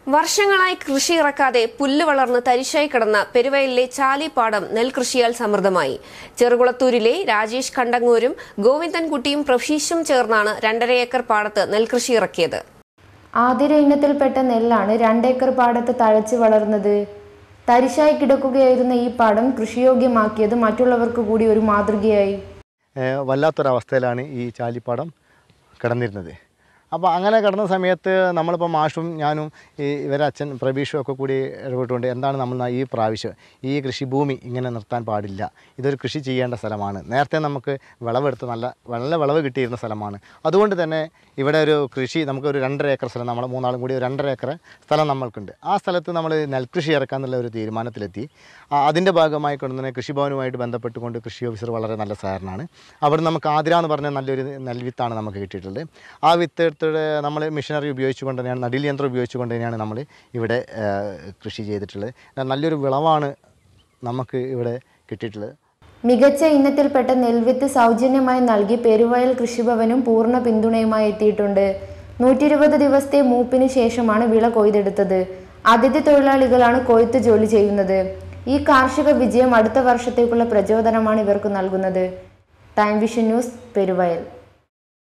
വർഷങ്ങളായി കൃഷി ഇറക്കാതെ പുല്ല് വളർന്ന് തരിശായി കിടന്ന പെരുവയലിലെ ചാലിപ്പാടം നെൽകൃഷിയാൽ സമൃദ്ധമായി ചെറുകുളത്തൂരിലെ രാജേഷ് കണ്ടങ്ങൂരും ഗോവിന്ദൻകുട്ടിയും പ്രഫീഷും ചേർന്നാണ് രണ്ടര ഏക്കർ പാടത്ത് നെൽകൃഷി ഇറക്കിയത് ആതിര ഇനത്തിൽപ്പെട്ട നെല്ലാണ് രണ്ടേക്കർ പാടത്ത് തഴച്ചു വളർന്നത് തരിശായി കിടക്കുകയായിരുന്ന ഈ പാടം കൃഷിയോഗ്യമാക്കിയത് മറ്റുള്ളവർക്ക് കൂടി ഒരു മാതൃകയായി ഏഹ് വല്ലാത്തൊരവസ്ഥയിലാണ് ഈ ചാലിപ്പാടം കിടന്നിരുന്നത് അപ്പോൾ അങ്ങനെ കിടന്ന സമയത്ത് നമ്മളിപ്പോൾ മാഷും ഞാനും ഈ ഇവരെ അച്ഛൻ പ്രബീഷും ഒക്കെ കൂടി ഇടപെട്ടുകൊണ്ട് എന്താണ് നമ്മൾ ഈ പ്രാവശ്യം ഈ കൃഷിഭൂമി ഇങ്ങനെ നിർത്താൻ പാടില്ല ഇതൊരു കൃഷി ചെയ്യേണ്ട സ്ഥലമാണ് നേരത്തെ നമുക്ക് വിളവെടുത്ത് നല്ല നല്ല വിളവ് കിട്ടിയിരുന്ന സ്ഥലമാണ് അതുകൊണ്ട് തന്നെ ഇവിടെ ഒരു കൃഷി നമുക്കൊരു രണ്ടര ഏക്കർ സ്ഥലം നമ്മൾ മൂന്നാളും കൂടി ഒരു രണ്ടര ഏക്കർ സ്ഥലം നമ്മൾക്കുണ്ട് ആ സ്ഥലത്ത് നമ്മൾ നെൽകൃഷി ഇറക്കാന്നുള്ള ഒരു തീരുമാനത്തിലെത്തി ആ, അതിൻ്റെ ഭാഗമായി കൊണ്ട് തന്നെ കൃഷിഭവനുമായിട്ട് ബന്ധപ്പെട്ടുകൊണ്ട് കൃഷി ഓഫീസർ വളരെ നല്ല സഹകരണമാണ് അവിടെ നമുക്ക് ആതിര എന്ന് പറഞ്ഞ നല്ലൊരു നെൽവിത്താണ് നമുക്ക് കിട്ടിയിട്ടുള്ളത് ആ വിത്ത് എടുത്തിട്ട് നമ്മൾ മെഷീനറി ഉപയോഗിച്ചുകൊണ്ട് തന്നെയാണ് നടിൽ യന്ത്രം ഉപയോഗിച്ചുകൊണ്ട് തന്നെയാണ് നമ്മൾ ഇവിടെ ആ, കൃഷി ചെയ്തിട്ടുള്ളത് നല്ലൊരു വിളവാണ് നമുക്ക് ഇവിടെ കിട്ടിയിട്ടുള്ളത് മികച്ച ഇനത്തിൽപ്പെട്ട നെൽവിത്ത് സൗജന്യമായി നൽകി പെരുവയൽ കൃഷിഭവനും പൂർണ്ണ പിന്തുണയുമായി എത്തിയിട്ടുണ്ട് നൂറ്റി ഇരുപത് ദിവസത്തെ മൂപ്പിന് ശേഷമാണ് വിള കൊയ്തെടുത്തത് അതിഥി തൊഴിലാളികളാണ് കൊയ്ത്ത് ജോലി ചെയ്യുന്നത് ഈ കാർഷിക വിജയം അടുത്ത വർഷത്തേക്കുള്ള പ്രചോദനമാണ് ഇവർക്ക് നൽകുന്നത് ടൈം വിഷൻ ന്യൂസ് പെരുവയൽ